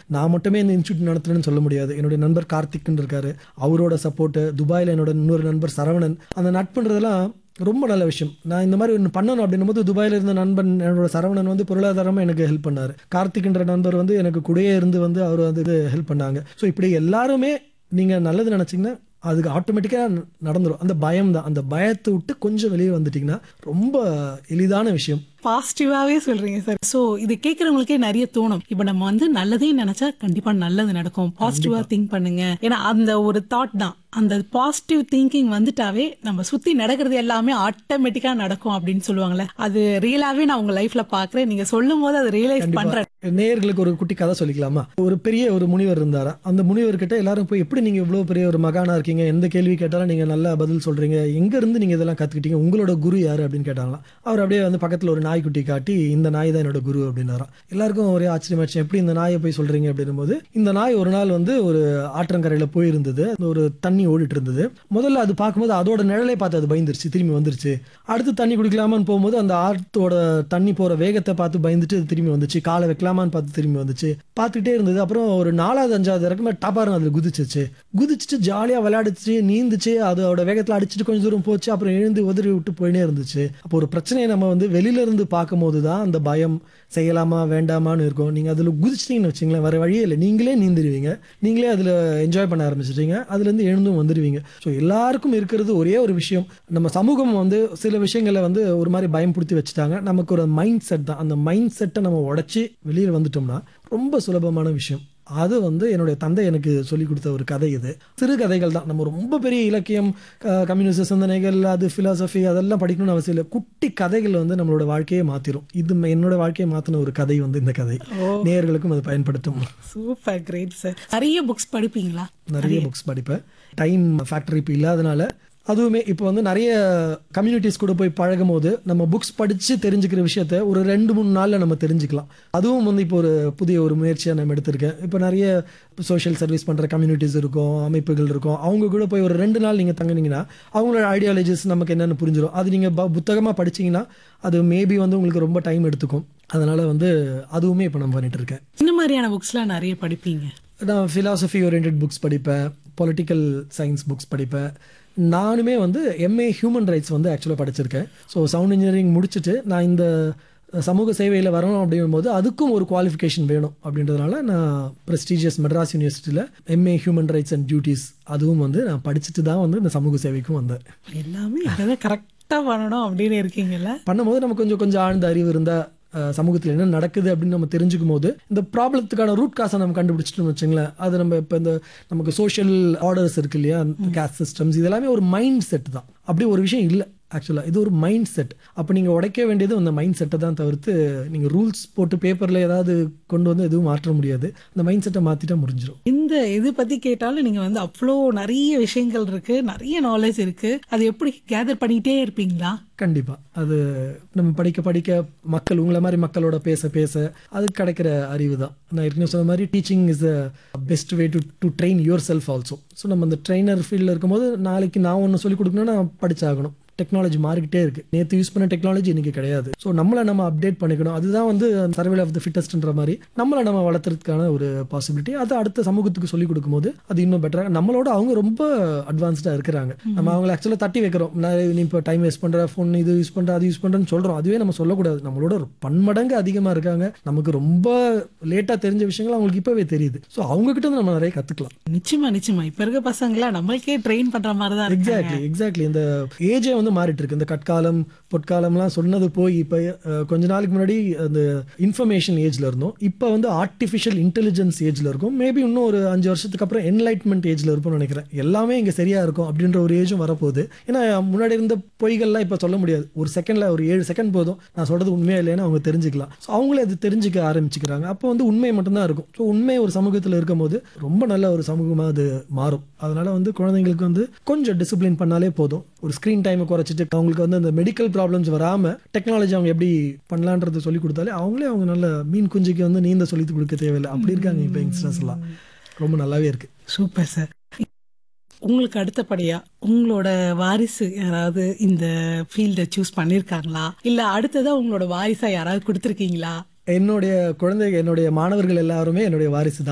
நான் மட்டுமே இந்த இன்ஸ்டியூட் நடத்துறேன்னு சொல்ல முடியாது என்னுடைய நண்பர் கார்த்திக்னு இருக்காரு அவரோட சப்போர்ட் துபாயில் என்னோட இன்னொரு நண்பர் சரவணன் அந்த நட்புன்றதெல்லாம் ரொம்ப நல்ல விஷயம் நான் இந்த மாதிரி ஒன்று பண்ணணும் அப்படின்னும் போது துபாயில் இருந்த நண்பன் என்னோட சரவணன் வந்து பொருளாதாரமாக எனக்கு ஹெல்ப் பண்ணார் கார்த்திக்ன்ற நண்பர் வந்து எனக்கு கூடயே இருந்து வந்து அவர் வந்து இது ஹெல்ப் பண்ணாங்க ஸோ இப்படி எல்லாருமே நீங்கள் நல்லது நினச்சிங்கன்னா அதுக்கு ஆட்டோமேட்டிக்காக நடந்துடும் அந்த பயம் தான் அந்த பயத்தை விட்டு கொஞ்சம் வெளியே வந்துட்டிங்கன்னா ரொம்ப எளிதான விஷயம் பாசிட்டிவாவே சொல்றீங்க சார் சோ இது கேக்குறவங்களுக்கே நிறைய தோணும் இப்ப நம்ம வந்து நல்லதே நினைச்சா கண்டிப்பா நல்லது நடக்கும் பாசிட்டிவா திங்க் பண்ணுங்க ஏன்னா அந்த ஒரு தாட் தான் அந்த பாசிட்டிவ் திங்கிங் வந்துட்டாவே நம்ம சுத்தி நடக்கிறது எல்லாமே ஆட்டோமேட்டிக்கா நடக்கும் அப்படின்னு சொல்லுவாங்கல்ல அது ரியலாவே நான் உங்க லைஃப்ல பாக்குறேன் நீங்க சொல்லும் போது அதை ரியலைஸ் பண்றேன் நேயர்களுக்கு ஒரு குட்டி கதை சொல்லிக்கலாமா ஒரு பெரிய ஒரு முனிவர் இருந்தாரா அந்த முனிவர் கிட்ட எல்லாரும் போய் எப்படி நீங்க இவ்வளவு பெரிய ஒரு மகானா இருக்கீங்க எந்த கேள்வி கேட்டாலும் நீங்க நல்லா பதில் சொல்றீங்க எங்க இருந்து நீங்க இதெல்லாம் கத்துக்கிட்டீங்க உங்களோட குரு யாரு அப்படின்னு கேட்டாங்களாம் அவர் அப்படியே வந்து பக்கத்துல ஒரு நாய்க்குட்டி காட்டி இந்த நாய் தான் என்னோட குரு அப்படின்னாராம் எல்லாருக்கும் ஒரே ஆச்சரியமாச்சு எப்படி இந்த நாயை போய் சொல்றீங்க அப்படின்னும் போது இந்த நாய் ஒரு நாள் வந்து ஒரு ஆற்றங்கரையில போயிருந்தது அந்த ஒரு தண்ணி ஓடிட்டு இருந்தது முதல்ல அது பார்க்கும்போது அதோட நிழலை பார்த்து அது பயந்துருச்சு திரும்பி வந்துருச்சு அடுத்து தண்ணி குடிக்கலாமான்னு போகும்போது அந்த ஆற்றோட தண்ணி போற வேகத்தை பார்த்து பயந்துட்டு அது திரும்பி வந்துச்சு காலை வைக்கலாமான்னு பார்த்து திரும்பி வந்துச்சு பார்த்துக்கிட்டே இருந்தது அப்புறம் ஒரு நாலாவது அஞ்சாவது இறக்குமே டபாரம் அதில் குதிச்சிச்சு குதிச்சுட்டு ஜாலியாக விளையாடுச்சு நீந்துச்சு அதோட வேகத்தில் அடிச்சுட்டு கொஞ்சம் தூரம் போச்சு அப்புறம் எழுந்து உதறி விட்டு போயினே இருந்துச்சு அப்போ ஒரு பிரச்சனையை நம்ம வந்து வெளியில இருந்து பார்க்கும்போது தான் அந்த பயம் செய்யலாமா வேண்டாமான்னு இருக்கும் நீங்கள் அதில் குதிச்சிட்டிங்கன்னு வச்சுங்களேன் வேறு வழியே இல்லை நீங்களே நீந்திருவீங்க நீங்களே அதில் என்ஜாய் பண்ண ஆரம்பிச்சிட்டீங்க அதுலேருந்து எழுந்தும் வந்துடுவீங்க ஸோ எல்லாருக்கும் இருக்கிறது ஒரே ஒரு விஷயம் நம்ம சமூகம் வந்து சில விஷயங்களை வந்து ஒரு மாதிரி பயம்படுத்தி வச்சுட்டாங்க நமக்கு ஒரு மைண்ட் செட் தான் அந்த மைண்ட் செட்டை நம்ம உடச்சி வெளியில் வந்துட்டோம்னா ரொம்ப சுலபமான விஷயம் அது வந்து என்னுடைய தந்தை எனக்கு சொல்லி கொடுத்த ஒரு கதை இது சிறு கதைகள் தான் நம்ம ரொம்ப பெரிய இலக்கியம் கம்யூனிஸ்ட் சிந்தனைகள் அது ஃபிலாசபி அதெல்லாம் படிக்கணும்னு அவசியம் இல்லை குட்டி கதைகள் வந்து நம்மளோட வாழ்க்கையை மாத்திரும் இது என்னோட வாழ்க்கையை மாத்தின ஒரு கதை வந்து இந்த கதை நேயர்களுக்கும் அது பயன்படுத்தும் சூப்பர் கிரேட் சார் நிறைய புக்ஸ் படிப்பீங்களா நிறைய புக்ஸ் படிப்பேன் டைம் ஃபேக்டரி இப்போ இல்லாதனால அதுவுமே இப்போ வந்து நிறைய கம்யூனிட்டிஸ் கூட போய் பழகும் போது நம்ம புக்ஸ் படித்து தெரிஞ்சுக்கிற விஷயத்த ஒரு ரெண்டு மூணு நாளில் நம்ம தெரிஞ்சுக்கலாம் அதுவும் வந்து இப்போ ஒரு புதிய ஒரு முயற்சியாக நம்ம எடுத்திருக்கேன் இப்போ நிறைய சோஷியல் சர்வீஸ் பண்ணுற கம்யூனிட்டிஸ் இருக்கும் அமைப்புகள் இருக்கும் அவங்க கூட போய் ஒரு ரெண்டு நாள் நீங்கள் தங்குனீங்கன்னா அவங்களோட ஐடியாலஜிஸ் நமக்கு என்னென்னு புரிஞ்சிடும் அது நீங்கள் புத்தகமாக படிச்சீங்கன்னா அது மேபி வந்து உங்களுக்கு ரொம்ப டைம் எடுத்துக்கும் அதனால் வந்து அதுவுமே இப்போ நம்ம பண்ணிட்டு இருக்கேன் இந்த மாதிரியான புக்ஸ்லாம் நிறைய படிப்பீங்க நான் ஃபிலாசபி ஓரியன்ட் புக்ஸ் படிப்பேன் பொலிட்டிக்கல் சயின்ஸ் புக்ஸ் படிப்பேன் நானுமே வந்து எம்ஏ ஹியூமன் ரைட்ஸ் வந்து ஆக்சுவலாக படிச்சிருக்கேன் ஸோ சவுண்ட் இன்ஜினியரிங் முடிச்சுட்டு நான் இந்த சமூக சேவையில் வரணும் அப்படிங்கும்போது அதுக்கும் ஒரு குவாலிஃபிகேஷன் வேணும் அப்படின்றதுனால நான் ப்ரெஸ்டீஜியஸ் மெட்ராஸ் யூனிவர்சிட்டியில் M A human rights and duties அதுவும் வந்து நான் படிச்சுட்டு தான் வந்து இந்த சமூக சேவைக்கும் வந்தேன் எல்லாமே இப்பதான் கரெக்டா பண்ணணும் அப்படின்னு இருக்கீங்கல்ல பண்ணும்போது நமக்கு கொஞ்சம் கொஞ்சம் ஆழ்ந்த அறிவு இருந்தால் சமூகத்தில் என்ன நடக்குது அப்படின்னு நம்ம தெரிஞ்சுக்கும் போது இந்த ப்ராப்ளத்துக்கான ரூட் காசை நம்ம கண்டுபிடிச்சிட்டோம்னு வச்சுங்களேன் அது நம்ம இப்போ இந்த நமக்கு சோஷியல் ஆர்டர்ஸ் இருக்கு இல்லையா கேஸ்ட் சிஸ்டம்ஸ் இது எல்லாமே ஒரு மைண்ட் செட் தான் அப்படி ஒரு விஷயம் இல்லை ஆக்சுவலாக இது ஒரு மைண்ட் செட் அப்போ நீங்கள் உடைக்க வேண்டியது அந்த மைண்ட் செட்டை தான் தவிர்த்து நீங்கள் ரூல்ஸ் போட்டு பேப்பரில் ஏதாவது கொண்டு வந்து எதுவும் மாற்ற முடியாது அந்த மைண்ட் செட்டை மாற்றிட்டா முடிஞ்சிடும் இந்த இது பத்தி கேட்டாலும் நீங்க வந்து அவ்வளோ நிறைய விஷயங்கள் இருக்கு நிறைய நாலேஜ் இருக்கு அது எப்படி கேதர் பண்ணிட்டே இருப்பீங்களா கண்டிப்பாக அது நம்ம படிக்க படிக்க மக்கள் உங்களை மாதிரி மக்களோட பேச பேச அது கிடைக்கிற அறிவு தான் நான் ஏற்கனவே சொன்ன மாதிரி teaching is the best way to to train yourself also so நம்ம அந்த ட்ரெயினர் ஃபீல்டில் இருக்கும்போது நாளைக்கு நான் ஒன்று சொல்லிக் கொடுக்கணும்னா நான் படிச்சாகணும் டெக்னாலஜி மாறிக்கிட்டே இருக்கு நேற்று யூஸ் பண்ண டெக்னாலஜி இன்னைக்கு கிடையாது ஸோ நம்மளை நம்ம அப்டேட் பண்ணிக்கணும் அதுதான் வந்து சர்வேல் ஆஃப் த ஃபிட்டஸ்ட்ன்ற மாதிரி நம்மளை நம்ம வளர்த்துறதுக்கான ஒரு பாசிபிலிட்டி அது அடுத்த சமூகத்துக்கு சொல்லிக் கொடுக்கும்போது அது இன்னும் பெட்டராக நம்மளோட அவங்க ரொம்ப அட்வான்ஸ்டாக இருக்கிறாங்க நம்ம அவங்கள ஆக்சுவலாக தட்டி வைக்கிறோம் நான் நீ இப்போ டைம் வேஸ்ட் பண்ணுற ஃபோன் இது யூஸ் பண்ணுற அது யூஸ் பண்ணுறேன்னு சொல்கிறோம் அதுவே நம்ம சொல்லக்கூடாது நம்மளோட ஒரு பன்மடங்கு அதிகமாக இருக்காங்க நமக்கு ரொம்ப லேட்டாக தெரிஞ்ச விஷயங்கள் அவங்களுக்கு இப்போவே தெரியுது ஸோ அவங்க கிட்ட இருந்து நம்ம நிறைய கற்றுக்கலாம் நிச்சயமா நிச்சயமா இப்ப இருக்க பசங்களா நம்மளுக்கே ட்ரெயின் பண்ற மாதிரி தான் இருக்காங்க எக்ஸாக்ட்லி எக்ஸாக்ட்லி இந்த ஏஜே வந்து மாறிட்டு இருக்கு இந்த கட்காலம் பொற்காலம்லாம் சொன்னது போய் இப்போ கொஞ்ச நாளைக்கு முன்னாடி அந்த இன்ஃபர்மேஷன் ஏஜ்ல இருந்தோம் இப்போ வந்து ஆர்டிஃபிஷியல் இன்டெலிஜென்ஸ் ஏஜ்ல இருக்கும் மேபி இன்னும் ஒரு அஞ்சு வருஷத்துக்கு அப்புறம் என்லைட்மெண்ட் ஏஜ்ல இருப்போம்னு நினைக்கிறேன் எல்லாமே இங்க சரியா இருக்கும் அப்படின்ற ஒரு ஏஜும் வரப்போகுது ஏன்னா முன்னாடி இருந்த பொய்கள்லாம் இப்போ சொல்ல முடியாது ஒரு செகண்ட்ல ஒரு ஏழு செகண்ட் போதும் நான் சொல்றது உண்மையா இல்லைன்னு அவங்க தெரிஞ்சுக்கலாம் ஸோ அவங்களே அது தெரிஞ்சுக்க ஆரம்பிச்சுக்கிறாங்க அப்போ வந்து உண்மை மட்டும்தான் இருக்கும் ஸோ உண்மை ஒரு சமூகத்தில் இருக்கும்போது ரொம்ப நல்ல ஒரு சமூகமாக அது மாறும் அதனால வந்து குழந்தைங்களுக்கு வந்து கொஞ்சம் டிசிப்ளின் பண்ணாலே போதும் ஒரு ஸ்க்ரீன் டைமை குறைச்சிட்டு அவங்களுக்கு வந்து அந்த மெடிக்கல் ப்ராப்ளம்ஸ் வராமல் டெக்னாலஜி அவங்க எப்படி பண்ணலான்றது சொல்லி கொடுத்தாலே அவங்களே அவங்க நல்ல மீன் குஞ்சுக்கு வந்து நீந்த சொல்லி கொடுக்க தேவையில்லை அப்படி இருக்காங்க இப்போ யங்ஸ்டர்ஸ் எல்லாம் ரொம்ப நல்லாவே இருக்கு சூப்பர் சார் உங்களுக்கு அடுத்தபடியா உங்களோட வாரிசு யாராவது இந்த ஃபீல்டை சூஸ் பண்ணிருக்காங்களா இல்ல அடுத்ததா உங்களோட வாரிசா யாராவது கொடுத்துருக்கீங்களா என்னுடைய குழந்தை என்னுடைய மாணவர்கள் எல்லாருமே என்னுடைய வாரிசு தான்